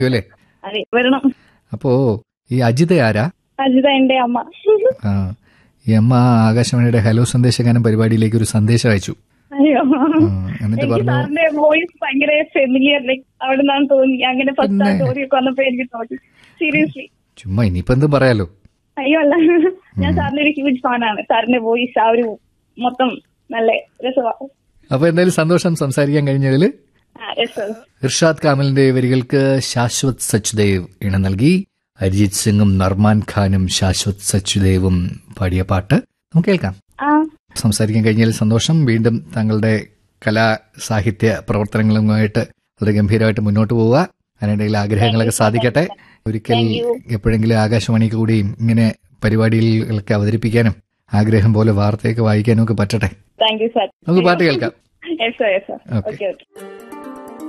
അല്ലേ അതെ വരണം അപ്പോ ഈ അജിത ആരാ അജിത എന്റെ അമ്മ ആ ഈ അമ്മ ആകാശവാണിയുടെ ഹലോ സന്ദേശഗാനം പരിപാടിയിലേക്ക് ഒരു സന്ദേശം അയച്ചു അയ്യോ ആ, എന്നിട്ട് എനിക്ക് പറഞ്ഞു സാറിന്റെ വോയിസ് ഭയങ്കര ഫെമിലിയർ ലൈക്ക് അവിടെ നിന്നാണ് തോന്നി അങ്ങനെ ഫസ്റ്റ് ആ പിന്നെ. സ്റ്റോറിയൊക്കെ വന്നപ്പോ എനിക്ക് തോന്നി സീരിയസ്ലി ചുമ്മാ ഇനിയിപ്പോ എന്തും പറയാലോ അയ്യോ അല്ല ഞാൻ സാറിന്റെ ഒരു ഹ്യൂജ് ഫാനാണ് സാറിന്റെ വോയിസ് ആ ഒരു മൊത്തം നല്ല രസമാണ് അപ്പൊ എന്തായാലും സന്തോഷം സംസാരിക്കാൻ കഴിഞ്ഞതിൽ ആ രസം ഇർഷാദ് കാമലിന്റെ വരികൾക്ക് ശാശ്വത് സച്ദേവ് ഇണ നൽകി അരിജിത് സിംഗും നർമാൻ ഖാനും ശാശ്വത് സച്ദേവും പാടിയ പാട്ട് നമുക്ക് കേൾക്കാം ആ സംസാരിക്കാൻ കഴിഞ്ഞതിൽ സന്തോഷം വീണ്ടും താങ്കളുടെ കലാ സാഹിത്യ പ്രവർത്തനങ്ങളുമായിട്ട് വളരെ ഗംഭീരമായിട്ട് മുന്നോട്ട് പോവുക അതിനിടയിൽ ആഗ്രഹങ്ങളൊക്കെ സാധിക്കട്ടെ ഒരിക്കൽ Thank you. എപ്പോഴെങ്കിലും ആകാശവാണിക്ക് കൂടിയും ഇങ്ങനെ പരിപാടികളൊക്കെ അവതരിപ്പിക്കാനും ആഗ്രഹം പോലെ വാർത്തയൊക്കെ വായിക്കാനും ഒക്കെ പറ്റട്ടെ താങ്ക് യു സാർ നമുക്ക് പാട്ട് കേൾക്കാം yes sir yes sir Okay. Okay okay